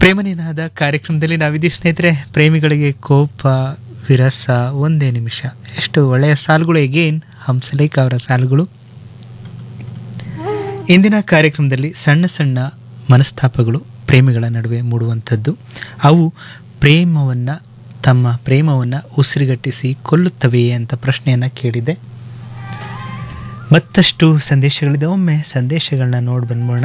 ಪ್ರೇಮನಿನಾದ ಕಾರ್ಯಕ್ರಮದಲ್ಲಿ ನಾವಿದ್ದೀವಿ ಸ್ನೇಹಿತರೆ ಪ್ರೇಮಿಗಳಿಗೆ ಕೋಪ ವಿರಸ ಒಂದೇ ನಿಮಿಷ ಎಷ್ಟು ಒಳ್ಳೆಯ ಸಾಲುಗಳು ಎಗೇನ್ ಹಂಸಲೇಖ ಅವರ ಸಾಲುಗಳು ಇಂದಿನ ಕಾರ್ಯಕ್ರಮದಲ್ಲಿ ಸಣ್ಣ ಸಣ್ಣ ಮನಸ್ತಾಪಗಳು ಪ್ರೇಮಿಗಳ ನಡುವೆ ಮೂಡುವಂಥದ್ದು ಅವು ಪ್ರೇಮವನ್ನು ತಮ್ಮ ಪ್ರೇಮವನ್ನು ಉಸಿರುಗಟ್ಟಿಸಿ ಕೊಲ್ಲುತ್ತವೆಯೇ ಅಂತ ಪ್ರಶ್ನೆಯನ್ನು ಕೇಳಿದೆ ಮತ್ತಷ್ಟು ಸಂದೇಶಗಳಿದೆ ಒಮ್ಮೆ ಸಂದೇಶಗಳನ್ನ ನೋಡಿ ಬಂದ್ಬೋಣ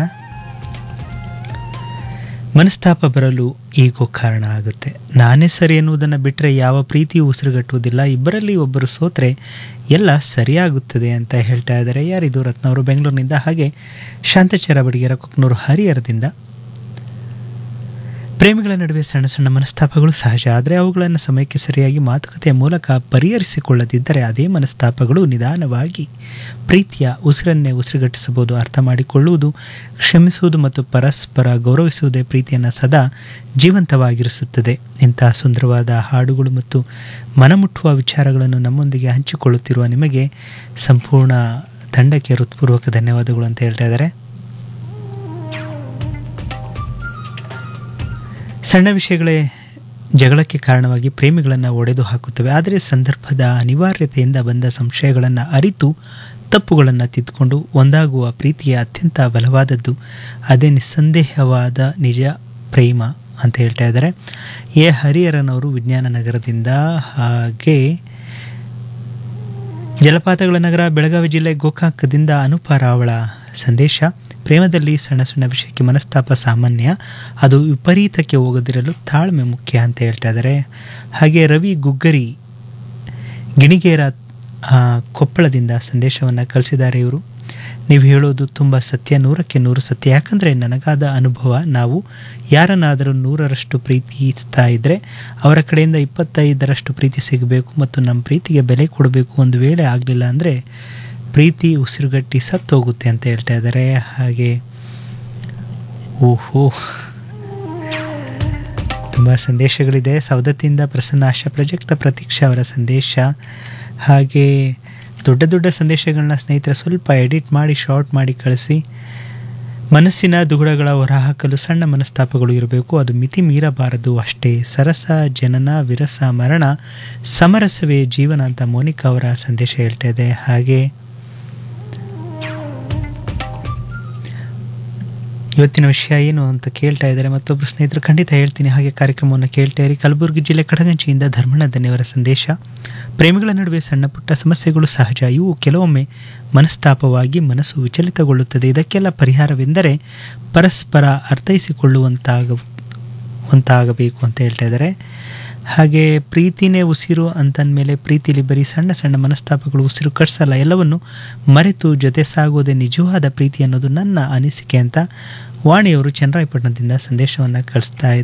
ಮನಸ್ತಾಪ ಬರಲು ಈಗೋ ಕಾರಣ ಆಗುತ್ತೆ ನಾನೇ ಸರಿ ಎನ್ನುವುದನ್ನು ಬಿಟ್ಟರೆ ಯಾವ ಪ್ರೀತಿಯೂ ಉಸಿರುಗಟ್ಟುವುದಿಲ್ಲ ಇಬ್ಬರಲ್ಲಿ ಒಬ್ಬರು ಸೋತ್ರೆ ಎಲ್ಲ ಸರಿಯಾಗುತ್ತದೆ ಅಂತ ಹೇಳ್ತಾ ಇದ್ದಾರೆ ಯಾರಿದು ರತ್ನವರು ಬೆಂಗಳೂರಿನಿಂದ ಹಾಗೆ ಶಾಂತಚರ ಬಡಿಗೆರ ಕೊಕ್ನೂರು ಹರಿಹರದಿಂದ ಪ್ರೇಮಿಗಳ ನಡುವೆ ಸಣ್ಣ ಸಣ್ಣ ಮನಸ್ತಾಪಗಳು ಸಹಜ ಆದರೆ ಅವುಗಳನ್ನು ಸಮಯಕ್ಕೆ ಸರಿಯಾಗಿ ಮಾತುಕತೆಯ ಮೂಲಕ ಪರಿಹರಿಸಿಕೊಳ್ಳದಿದ್ದರೆ ಅದೇ ಮನಸ್ತಾಪಗಳು ನಿಧಾನವಾಗಿ ಪ್ರೀತಿಯ ಉಸಿರನ್ನೇ ಉಸಿರುಗಟ್ಟಿಸಬಹುದು ಅರ್ಥ ಮಾಡಿಕೊಳ್ಳುವುದು ಕ್ಷಮಿಸುವುದು ಮತ್ತು ಪರಸ್ಪರ ಗೌರವಿಸುವುದೇ ಪ್ರೀತಿಯನ್ನು ಸದಾ ಜೀವಂತವಾಗಿರಿಸುತ್ತದೆ ಇಂತಹ ಸುಂದರವಾದ ಹಾಡುಗಳು ಮತ್ತು ಮನಮುಟ್ಟುವ ವಿಚಾರಗಳನ್ನು ನಮ್ಮೊಂದಿಗೆ ಹಂಚಿಕೊಳ್ಳುತ್ತಿರುವ ನಿಮಗೆ ಸಂಪೂರ್ಣ ತಂಡಕ್ಕೆ ಹೃತ್ಪೂರ್ವಕ ಧನ್ಯವಾದಗಳು ಅಂತ ಹೇಳ್ತಾ ಇದ್ದಾರೆ ಸಣ್ಣ ವಿಷಯಗಳೇ ಜಗಳಕ್ಕೆ ಕಾರಣವಾಗಿ ಪ್ರೇಮಿಗಳನ್ನು ಒಡೆದು ಹಾಕುತ್ತವೆ ಆದರೆ ಸಂದರ್ಭದ ಅನಿವಾರ್ಯತೆಯಿಂದ ಬಂದ ಸಂಶಯಗಳನ್ನು ಅರಿತು ತಪ್ಪುಗಳನ್ನು ತಿದ್ದುಕೊಂಡು ಒಂದಾಗುವ ಪ್ರೀತಿಯ ಅತ್ಯಂತ ಬಲವಾದದ್ದು ಅದೇ ನಿಸ್ಸಂದೇಹವಾದ ನಿಜ ಪ್ರೇಮ ಅಂತ ಹೇಳ್ತಾ ಇದ್ದಾರೆ ಎ ಹರಿಹರನವರು ವಿಜ್ಞಾನ ನಗರದಿಂದ ಹಾಗೆ ಜಲಪಾತಗಳ ನಗರ ಬೆಳಗಾವಿ ಜಿಲ್ಲೆ ಗೋಕಾಕದಿಂದ ಅನುಪ ರಾವಳ ಸಂದೇಶ ಪ್ರೇಮದಲ್ಲಿ ಸಣ್ಣ ಸಣ್ಣ ವಿಷಯಕ್ಕೆ ಮನಸ್ತಾಪ ಸಾಮಾನ್ಯ ಅದು ವಿಪರೀತಕ್ಕೆ ಹೋಗದಿರಲು ತಾಳ್ಮೆ ಮುಖ್ಯ ಅಂತ ಹೇಳ್ತಾ ಇದ್ದಾರೆ ಹಾಗೆ ರವಿ ಗುಗ್ಗರಿ ಗಿಣಿಗೇರ ಆ, ಕೊಪ್ಪಳದಿಂದ ಸಂದೇಶವನ್ನು ಕಳಿಸಿದ್ದಾರೆ ಇವರು ನೀವು ಹೇಳೋದು ತುಂಬ ಸತ್ಯ ನೂರಕ್ಕೆ ನೂರು ಸತ್ಯ ಯಾಕಂದರೆ ನನಗಾದ ಅನುಭವ ನಾವು ಯಾರನ್ನಾದರೂ ನೂರರಷ್ಟು ಪ್ರೀತಿಸ್ತಾ ಇದ್ದರೆ ಅವರ ಕಡೆಯಿಂದ ಇಪ್ಪತ್ತೈದರಷ್ಟು ಪ್ರೀತಿ ಸಿಗಬೇಕು ಮತ್ತು ನಮ್ಮ ಪ್ರೀತಿಗೆ ಬೆಲೆ ಕೊಡಬೇಕು ಒಂದು ವೇಳೆ ಆಗಲಿಲ್ಲ ಅಂದರೆ ಪ್ರೀತಿ ಉಸಿರುಗಟ್ಟಿ ಸತ್ತೋಗುತ್ತೆ ಅಂತ ಹೇಳ್ತಾ ಇದ್ದಾರೆ ಹಾಗೆ ಓಹೋ ತುಂಬ ಸಂದೇಶಗಳಿದೆ ಸವದತ್ತಿಯಿಂದ ಪ್ರಸನ್ನ ಆಶಾ ಪ್ರಜಕ್ತ ಪ್ರತೀಕ್ಷಾ ಅವರ ಸಂದೇಶ ಹಾಗೆ ದೊಡ್ಡ ದೊಡ್ಡ ಸಂದೇಶಗಳನ್ನ ಸ್ನೇಹಿತರೆ ಸ್ವಲ್ಪ ಎಡಿಟ್ ಮಾಡಿ ಶಾರ್ಟ್ ಮಾಡಿ ಕಳಿಸಿ ಮನಸ್ಸಿನ ದುಗುಡಗಳ ಹೊರಹಾಕಲು ಸಣ್ಣ ಮನಸ್ತಾಪಗಳು ಇರಬೇಕು ಅದು ಮಿತಿ ಮೀರಬಾರದು ಅಷ್ಟೇ ಸರಸ ಜನನ ವಿರಸ ಮರಣ ಸಮರಸವೇ ಜೀವನ ಅಂತ ಮೋನಿಕಾ ಅವರ ಸಂದೇಶ ಹೇಳ್ತಾ ಇದೆ ಹಾಗೆ ಇವತ್ತಿನ ವಿಷಯ ಏನು ಅಂತ ಕೇಳ್ತಾ ಇದ್ದಾರೆ ಮತ್ತೊಬ್ಬರು ಸ್ನೇಹಿತರು ಖಂಡಿತ ಹೇಳ್ತೀನಿ ಹಾಗೆ ಕಾರ್ಯಕ್ರಮವನ್ನು ಕೇಳ್ತಾ ಇರಿ ಕಲಬುರಗಿ ಜಿಲ್ಲೆ ಕಡಗಂಚಿಯಿಂದ ಧರ್ಮಣ್ಣ ಧನ್ಯವರ ಸಂದೇಶ ಪ್ರೇಮಿಗಳ ನಡುವೆ ಸಣ್ಣ ಪುಟ್ಟ ಸಮಸ್ಯೆಗಳು ಸಹಜ ಇವು ಕೆಲವೊಮ್ಮೆ ಮನಸ್ತಾಪವಾಗಿ ಮನಸ್ಸು ವಿಚಲಿತಗೊಳ್ಳುತ್ತದೆ ಇದಕ್ಕೆಲ್ಲ ಪರಿಹಾರವೆಂದರೆ ಪರಸ್ಪರ ಅರ್ಥೈಸಿಕೊಳ್ಳುವಂತಾಗ ಒಂತಾಗಬೇಕು ಅಂತ ಹೇಳ್ತಾ ಇದ್ದಾರೆ ಹಾಗೆ ಪ್ರೀತಿನೇ ಉಸಿರು ಅಂತಂದಮೇಲೆ ಪ್ರೀತಿಲಿ ಬರೀ ಸಣ್ಣ ಸಣ್ಣ ಮನಸ್ತಾಪಗಳು ಉಸಿರು ಕಟ್ಸಲ್ಲ ಎಲ್ಲವನ್ನು ಮರೆತು ಜೊತೆ ಸಾಗೋದೇ ನಿಜವಾದ ಪ್ರೀತಿ ಅನ್ನೋದು ನನ್ನ ಅನಿಸಿಕೆ ಅಂತ ವಾಣಿಯವರು ಚನ್ನರಾಯಪಟ್ಟಣದಿಂದ ಸಂದೇಶವನ್ನು ಕಳಿಸ್ತಾ